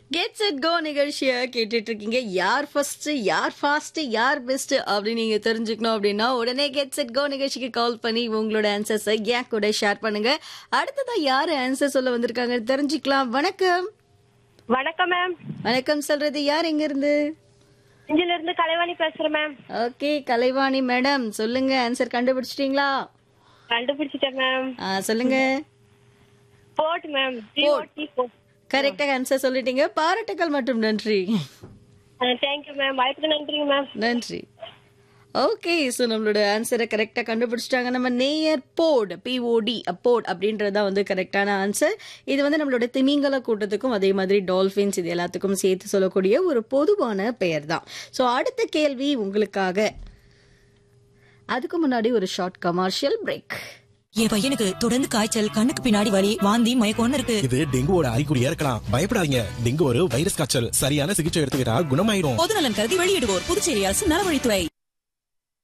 get set go நிகழ்ச்சியை கேட்டுட்டு இருக்கீங்க யார் ஃபர்ஸ்ட் யார் ஃபாஸ்ட் யார் பெஸ்ட் அப்படின்னு நீங்க தெரிஞ்சுக்கணும் அப்படின்னா உடனே கெட் செட் கோ நிகழ்ச்சிக்கு கால் பண்ணி உங்களோட ஆன்சர்ஸை ஏன் கூட ஷேர் பண்ணுங்க அடுத்ததா யார் ஆன்சர் சொல்ல வந்திருக்காங்க தெரிஞ்சுக்கலாம் வணக்கம் வணக்கம் மேம் வணக்கம் சொல்றது யார் எங்க இருந்து இஞ்சில இருந்து கலைவாணி பேசுறேன் மேம் ஓகே கலைவாணி மேடம் சொல்லுங்க ஆன்சர் கண்டுபிடிச்சிட்டீங்களா கண்டுபிடிச்சிட்டேன் மேம் ஆ, சொல்லுங்க போட் மேம் கரெக்டா ஆன்சர் சொல்லிட்டீங்க பாராட்டுக்கள் மற்றும் நன்றி தேங்க்யூ மேம் வாய்ப்புக்கு நன்றிங்க மேம் நன்றி ஓகே ஸோ நம்மளோட ஆன்சரை கரெக்டாக கண்டுபிடிச்சிட்டாங்க நம்ம நேயர் போட் பிஓடி போட் அப்படின்றதா வந்து கரெக்டான ஆன்சர் இது வந்து நம்மளோட திமிங்கல கூட்டத்துக்கும் அதே மாதிரி டால்ஃபின்ஸ் இது எல்லாத்துக்கும் சேர்த்து சொல்லக்கூடிய ஒரு பொதுவான பெயர் தான் ஸோ அடுத்த கேள்வி உங்களுக்காக அதுக்கு முன்னாடி ஒரு ஷார்ட் கமர்ஷியல் பிரேக் என் பையனுக்கு தொடர்ந்து காய்ச்சல் கண்ணுக்கு பின்னாடி வலி வாந்தி மயக்கம்னு இருக்கு இது டெங்குவோட அறிகுறியா இருக்கலாம் பயப்படாதீங்க டெங்கு ஒரு வைரஸ் காய்ச்சல் சரியான சிகிச்சை எடுத்துக்கிட்டா குணமாயிடும் பொதுநலன் கருதி வெளியிடுவோர் புதுச்சேரி அரசு நலவழித்துறை